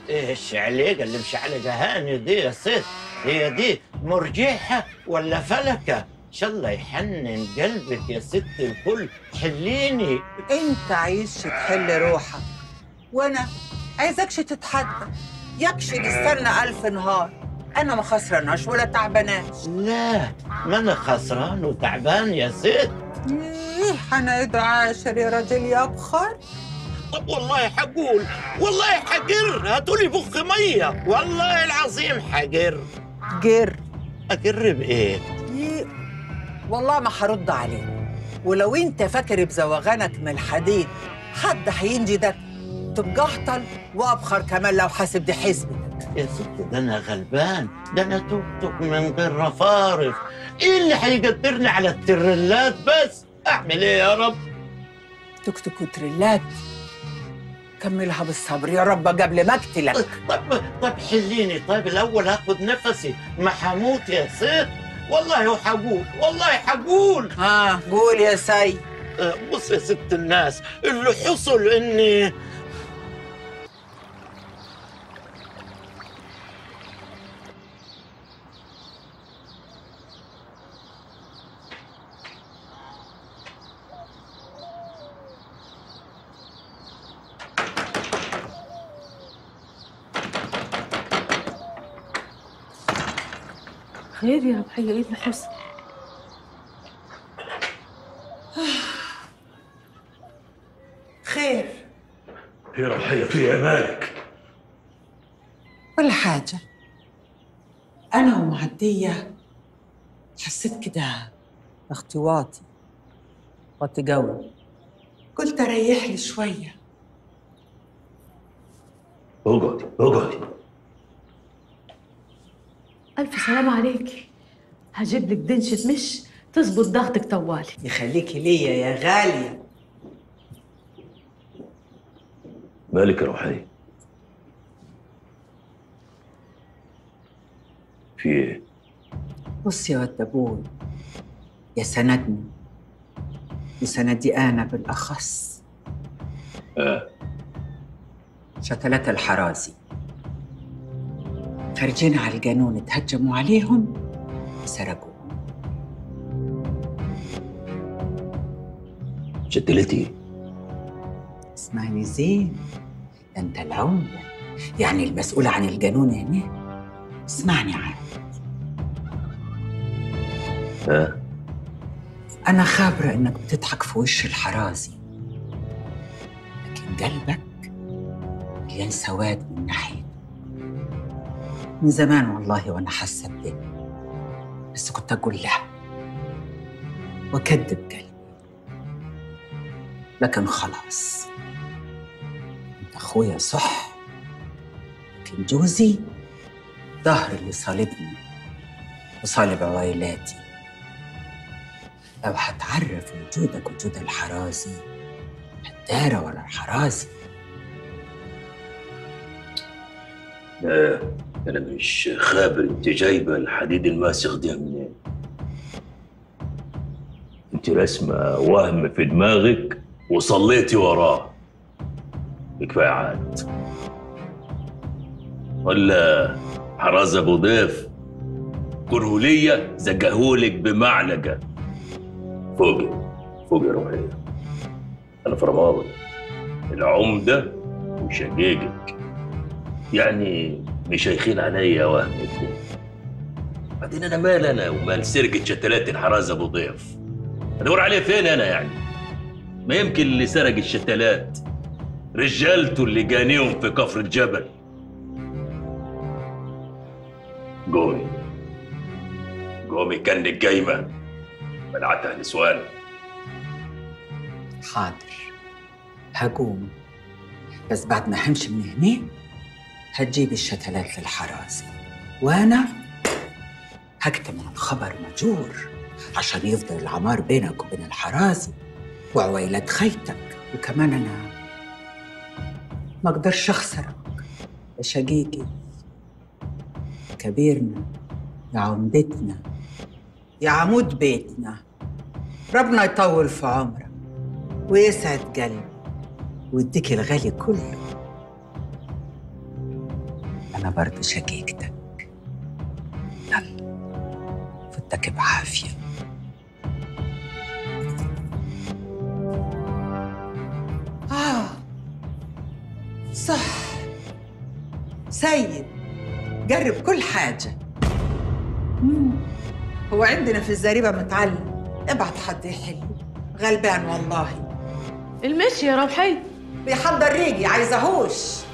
ايش عليك اللي مش على جهاني دي يا ست هي دي مرجحة ولا فلكة ان شاء الله يحنن قلبك يا ست الكل حليني انت عايزش تحل روحك وانا عايزكش تتحدى يكشي نستنى الف نهار انا ما خسراناش ولا تعباناش لا ما انا خسران وتعبان يا ست ايه حنايد عاشر يا راجل يا بخر طب والله حقول والله حقر هاتولي بخ ميه والله العظيم حقر جر اقر بايه إيه، والله ما هرد عليك ولو انت فاكر بزوغانك من الحديد حد هينجدك تبقى اهطل وابخر كمان لو حاسب دي حسبتك يا ست ده انا غلبان ده انا توك من غير رفارف ايه اللي هيقدرني على الترلات بس اعمل ايه يا رب توك توك وتريلات كملها بالصبر يا رب قبل ما اقتلك طب طب حليني طيب الاول هاخد نفسي ما حموت يا ست والله وحقول والله حقول ها قول يا سي أه، بص يا ست الناس اللي حصل اني خير يا ربحية ايه اللي حصل؟ خير يا ربحية في إيه مالك ولا حاجة أنا ومعدية حسيت كده أختي واطي واطي قوي قلت أريح لي شوية اقعدي اقعدي ألف سلام عليكي هجيب لك دنشة مش تظبط ضغطك طوالي يخليكي ليا يا غالية مالك يا ربحية في ايه بص يا ود أبوي يا سندني وسندي أنا بالأخص آه. شتلات الحرازي خارجين على القانون تهجموا عليهم سرقوهم شتلتي اسمعني زين ده انت العمدة يعني المسؤول عن القانون هنا اسمعني عاد ها أنا خابرة إنك بتضحك في وش الحرازي لكن قلبك مليان سواد من ناحيته من زمان والله وأنا حاسة بده بس كنت أقول لا وأكذب قلبي لكن خلاص أنت أخويا صح لكن جوزي ظهر اللي صالبني وصالب عوائلاتي لو هتعرف وجودك وجود الحرازي الدارة ولا الحرازي لا انا مش خابر انت جايبه الحديد الماسخ ده منين انت رسمه وهم في دماغك وصليتي وراه كفايه عاد ولا حراز ابو ضيف كرهولية زقهولك بمعلقه فوقي فوقي يا روحيه انا فرماوي العمده وشقيقك يعني مشايخين عليا وهم الدين بعدين انا مال انا ومال سرقه شتلات الحراز ابو ضيف ادور عليه فين انا يعني ما يمكن اللي سرق الشتلات رجالته اللي جانيهم في كفر الجبل قومي قومي كانك قايمه منعتها نسوان حاضر هقوم بس بعد ما همشي من هنا هتجيب الشتلات للحراسة وأنا هكتم الخبر مجور عشان يفضل العمار بينك وبين الحراسة وعويلات خيتك وكمان أنا ما أقدرش أخسرك يا شقيقي كبيرنا يا عمدتنا يا عمود بيتنا ربنا يطول في عمرك ويسعد قلبك ويديك الغالي كله أنا برضه شقيقتك يلا فتك بعافية آه صح سيد جرب كل حاجة مم. هو عندنا في الزريبة متعلم ابعت حد يحل غلبان والله المشي يا روحية بيحضر ريقي عايزهوش